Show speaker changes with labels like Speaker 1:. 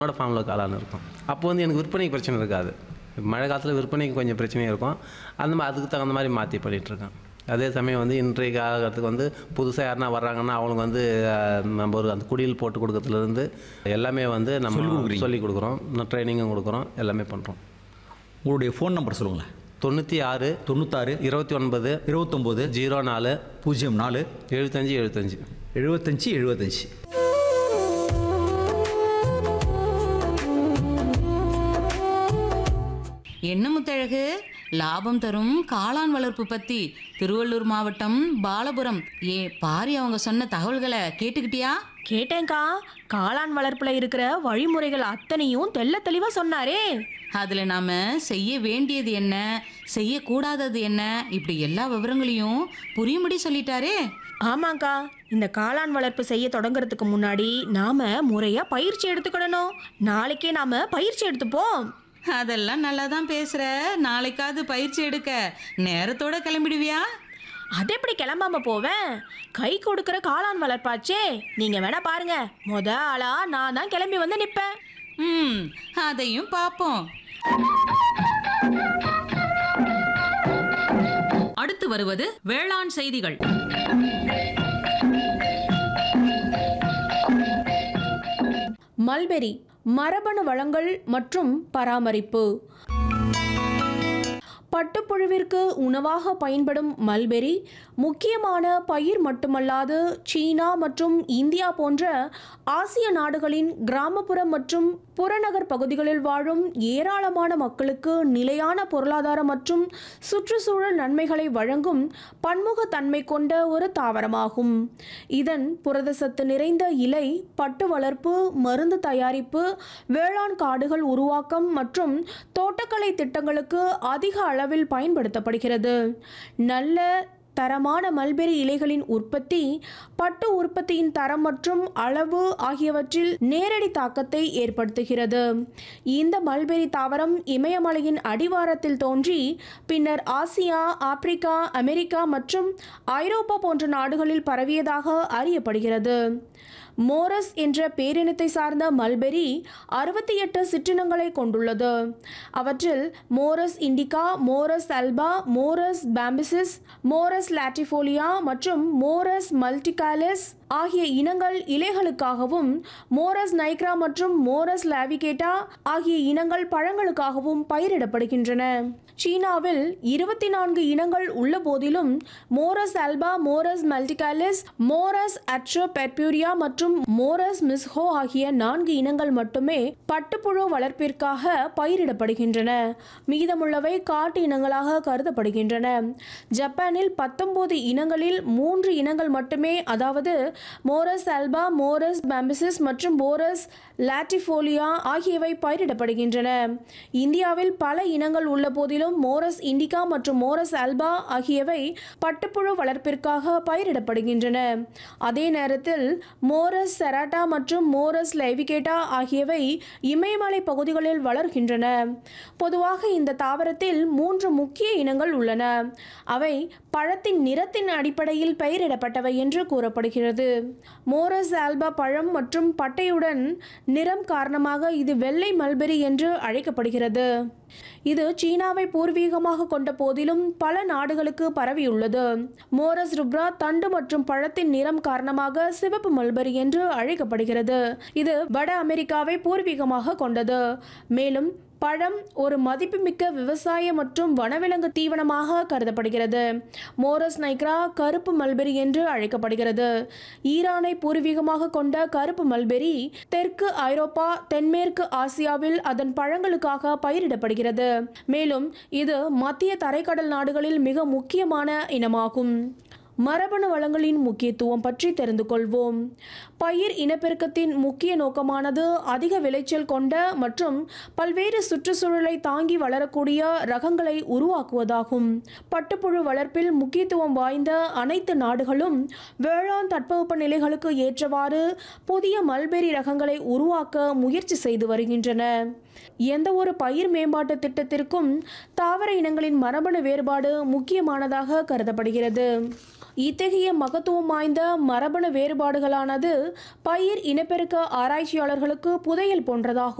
Speaker 1: என்னோட ஃபார்மில் காளான் இருக்கும் அப்போ வந்து எனக்கு விற்பனைக்கு பிரச்சனை இருக்காது மழை காலத்தில் விற்பனைக்கு கொஞ்சம் பிரச்சனையும் இருக்கும் அந்த மாதிரி அதுக்கு தகுந்த மாதிரி மாற்றி பண்ணிகிட்ருக்கேன் அதே சமயம் வந்து இன்றைய காலகட்டத்துக்கு வந்து புதுசாக யாருனா வர்றாங்கன்னா அவங்களுக்கு வந்து அஹ், நம்ம ஒரு அந்த குடில் போட்டு கொடுக்கறதுலேருந்து எல்லாமே வந்து நம்ம சொல்லி கொடுக்குறோம் ட்ரைனிங்கும் கொடுக்குறோம் எல்லாமே பண்ணுறோம்
Speaker 2: உங்களுடைய ஃபோன் நம்பர் சொல்லுங்களேன்
Speaker 1: தொண்ணூற்றி ஆறு
Speaker 2: தொண்ணூத்தாறு
Speaker 1: இருபத்தி ஒன்பது
Speaker 2: இருபத்தொம்போது
Speaker 1: ஜீரோ நாலு
Speaker 2: பூஜ்ஜியம் நாலு
Speaker 1: எழுபத்தஞ்சி எழுபத்தஞ்சி
Speaker 2: எழுபத்தஞ்சி எழுபத்தஞ்சி
Speaker 3: என்ன முத்தழகு லாபம் தரும் காளான் வளர்ப்பு பத்தி திருவள்ளூர் மாவட்டம் பாலபுரம் ஏ பாரி அவங்க சொன்ன தகவல்களை கேட்டுக்கிட்டியா
Speaker 4: கேட்டேன்க்கா காளான் வளர்ப்புல இருக்கிற வழிமுறைகள் அத்தனையும் தெள்ள தெளிவா சொன்னாரே
Speaker 3: அதுல நாம செய்ய வேண்டியது என்ன செய்யக்கூடாதது என்ன இப்படி எல்லா விவரங்களையும் புரியும்படி சொல்லிட்டாரே
Speaker 4: ஆமாக்கா இந்த காளான் வளர்ப்பு செய்ய தொடங்குறதுக்கு முன்னாடி நாம முறையா பயிற்சி எடுத்துக்கிடணும் நாளைக்கே நாம பயிற்சி எடுத்துப்போம்
Speaker 3: அதெல்லாம் நல்லா தான் பேசுற நாளைக்காவது பயிற்சி எடுக்க நேரத்தோட கிளம்பிடுவியா
Speaker 4: அது எப்படி கிளம்பாம போவேன் கை கொடுக்கிற காளான் வளர்ப்பாச்சே நீங்க வேணா பாருங்க முத ஆளா நான் தான் கிளம்பி வந்து நிப்பேன்
Speaker 3: ம் அதையும் பார்ப்போம்
Speaker 5: அடுத்து வருவது வேளாண் செய்திகள்
Speaker 4: மல்பெரி மரபணு வளங்கள் மற்றும் பராமரிப்பு பட்டுப்புழுவிற்கு உணவாக பயன்படும் மல்பெரி முக்கியமான பயிர் மட்டுமல்லாது சீனா மற்றும் இந்தியா போன்ற ஆசிய நாடுகளின் கிராமப்புற மற்றும் புறநகர் பகுதிகளில் வாழும் ஏராளமான மக்களுக்கு நிலையான பொருளாதார மற்றும் சுற்றுச்சூழல் நன்மைகளை வழங்கும் பன்முகத்தன்மை கொண்ட ஒரு தாவரமாகும் இதன் புரதசத்து நிறைந்த இலை பட்டு வளர்ப்பு மருந்து தயாரிப்பு வேளாண் காடுகள் உருவாக்கம் மற்றும் தோட்டக்கலை திட்டங்களுக்கு அதிக அளவில் பயன்படுத்தப்படுகிறது நல்ல தரமான மல்பெரி இலைகளின் உற்பத்தி பட்டு உற்பத்தியின் தரம் மற்றும் அளவு ஆகியவற்றில் நேரடி தாக்கத்தை ஏற்படுத்துகிறது இந்த மல்பெரி தாவரம் இமயமலையின் அடிவாரத்தில் தோன்றி பின்னர் ஆசியா ஆப்பிரிக்கா அமெரிக்கா மற்றும் ஐரோப்பா போன்ற நாடுகளில் பரவியதாக அறியப்படுகிறது மோரஸ் என்ற பேரினத்தை சார்ந்த மல்பெரி அறுபத்தி எட்டு சிற்றினங்களை கொண்டுள்ளது அவற்றில் Morus indica Morus alba Morus bombycis Morus latifolia மற்றும் மோரஸ் மல்டிகாலஸ் ஆகிய இனங்கள் இலைகளுக்காகவும் மோரஸ் நைக்ரா மற்றும் மோரஸ் லாவிகேட்டா ஆகிய இனங்கள் பழங்களுக்காகவும் பயிரிடப்படுகின்றன சீனாவில் இருபத்தி நான்கு இனங்கள் உள்ள போதிலும் மோரஸ் அல்பா மோரஸ் மல்டிகாலிஸ் மோரஸ் அட்ரோ பெர்பியூரியா மற்றும் மோரஸ் மிஸ்ஹோ ஆகிய நான்கு இனங்கள் மட்டுமே பட்டுப்புழு வளர்ப்பிற்காக பயிரிடப்படுகின்றன மீதமுள்ளவை காட்டு இனங்களாக கருதப்படுகின்றன ஜப்பானில் பத்தொன்பது இனங்களில் மூன்று இனங்கள் மட்டுமே அதாவது மோரஸ் அல்பா மோரஸ் பாம்பிசிஸ் மற்றும் மோரஸ் லாட்டிஃபோலியா ஆகியவை பயிரிடப்படுகின்றன இந்தியாவில் பல இனங்கள் உள்ள போதிலும் மோரஸ் இண்டிகா மற்றும் மோரஸ் அல்பா ஆகியவை பட்டுப்புழு வளர்ப்பிற்காக பயிரிடப்படுகின்றன அதே நேரத்தில் மோரஸ் செராட்டா மற்றும் மோரஸ் லைவிகேட்டா ஆகியவை இமயமலை பகுதிகளில் வளர்கின்றன பொதுவாக இந்த தாவரத்தில் மூன்று முக்கிய இனங்கள் உள்ளன அவை பழத்தின் நிறத்தின் அடிப்படையில் பெயரிடப்பட்டவை என்று கூறப்படுகிறது மோரஸ் ஆல்பா பழம் மற்றும் பட்டையுடன் நிறம் காரணமாக இது வெள்ளை மல்பெரி என்று அழைக்கப்படுகிறது இது சீனாவை பூர்வீகமாக கொண்ட போதிலும் பல நாடுகளுக்கு பரவியுள்ளது மோரஸ் ருப்ரா தண்டு மற்றும் பழத்தின் நிறம் காரணமாக சிவப்பு மல்பெரி என்று அழைக்கப்படுகிறது இது வட அமெரிக்காவை பூர்வீகமாக கொண்டது மேலும் பழம் ஒரு மதிப்புமிக்க விவசாய மற்றும் வனவிலங்கு தீவனமாக கருதப்படுகிறது மோரஸ் நைக்ரா கருப்பு மல்பெரி என்று அழைக்கப்படுகிறது ஈரானை பூர்வீகமாக கொண்ட கருப்பு மல்பெரி தெற்கு ஐரோப்பா தென்மேற்கு ஆசியாவில் அதன் பழங்களுக்காக பயிரிடப்படுகிறது மேலும் இது மத்திய தரைக்கடல் நாடுகளில் மிக முக்கியமான இனமாகும் மரபணு வளங்களின் முக்கியத்துவம் பற்றி தெரிந்து கொள்வோம் பயிர் இனப்பெருக்கத்தின் முக்கிய நோக்கமானது அதிக விளைச்சல் கொண்ட மற்றும் பல்வேறு சுற்றுச்சூழலை தாங்கி வளரக்கூடிய ரகங்களை உருவாக்குவதாகும் பட்டுப்புழு வளர்ப்பில் முக்கியத்துவம் வாய்ந்த அனைத்து நாடுகளும் வேளாண் தட்பவெப்ப நிலைகளுக்கு ஏற்றவாறு புதிய மல்பெரி ரகங்களை உருவாக்க முயற்சி செய்து வருகின்றன எந்த ஒரு பயிர் மேம்பாட்டு திட்டத்திற்கும் தாவர இனங்களின் மரபணு வேறுபாடு முக்கியமானதாக கருதப்படுகிறது இத்தகைய மகத்துவம் வாய்ந்த மரபணு வேறுபாடுகளானது பயிர் இனப்பெருக்க ஆராய்ச்சியாளர்களுக்கு புதையல் போன்றதாகும்